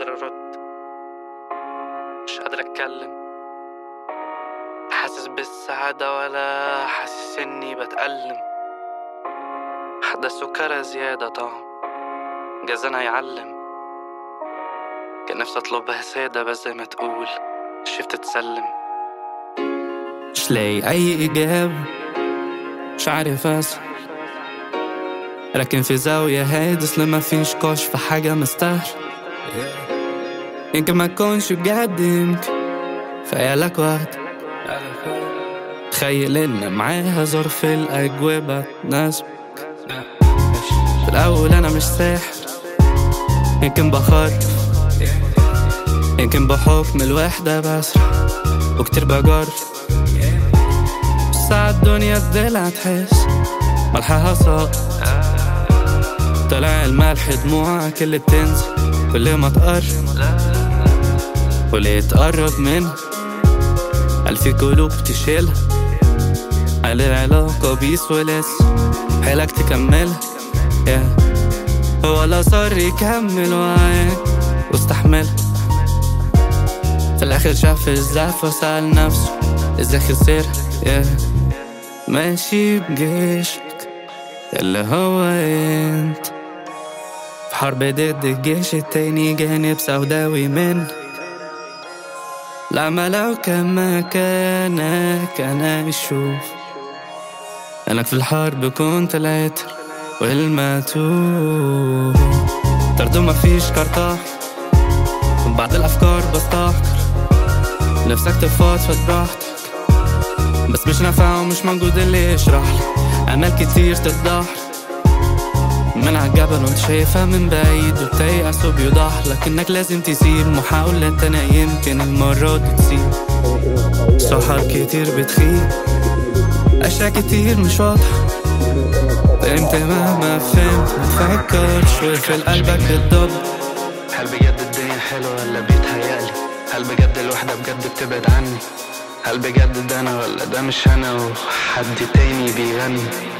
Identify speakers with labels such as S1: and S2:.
S1: قادر ارد مش قادر اتكلم حاسس بالسعادة ولا حاسس اني بتألم حدا سكرة زيادة طعم جازنا يعلم كان نفسي اطلبها سادة بس زي ما تقول شفت تسلم مش لاقي اي اجابة مش عارف اسأل راكن في زاوية هادس لما فيش نقاش في حاجة مستاهل يمكن ما تكونش بجد يمكن فيالك وقت تخيل ان معاها ظرف الاجوبة تناسبك في الاول انا مش ساحر يمكن بخرف يمكن بحكم الوحدة بسرح وكتير بجرب ساعة الدنيا الدلع تحس ملحها صعب طلع الملح دموعك اللي بتنزل كل ما تقرب واللي تقرب منها قال في قلوب تشيلها قال العلاقة بيس ولسه حيلك تكملها yeah. هو لا صار يكمل وعاك واستحملها في الآخر شاف الزعف وسأل نفسه ازاي خسرها yeah. ماشي بجيشك اللي هو انت في حرب ضد الجيش التاني جانب سوداوي منك لما لو كان مكانك انا اشوف انك في الحرب كنت العطر والماتوه طرده مفيش كرطاح من بعد الافكار بستحقر نفسك تفضفض براحتك بس مش نافع ومش موجود اللي يشرح لي امال كتير تتدحر من عالجبل وانت شايفها من بعيد وبتيأس وبيوضح لك انك لازم تسيب محاولة انا يمكن المرة دي تصيب سحر كتير بتخيب اشياء كتير مش واضحة فهمت مهما فهمت متفكرش وقفل قلبك بالضبط
S2: هل بجد الدنيا حلوة ولا بيتهيألي هل بجد الوحدة بجد بتبعد عني هل بجد ده انا ولا ده مش انا وحد تاني بيغني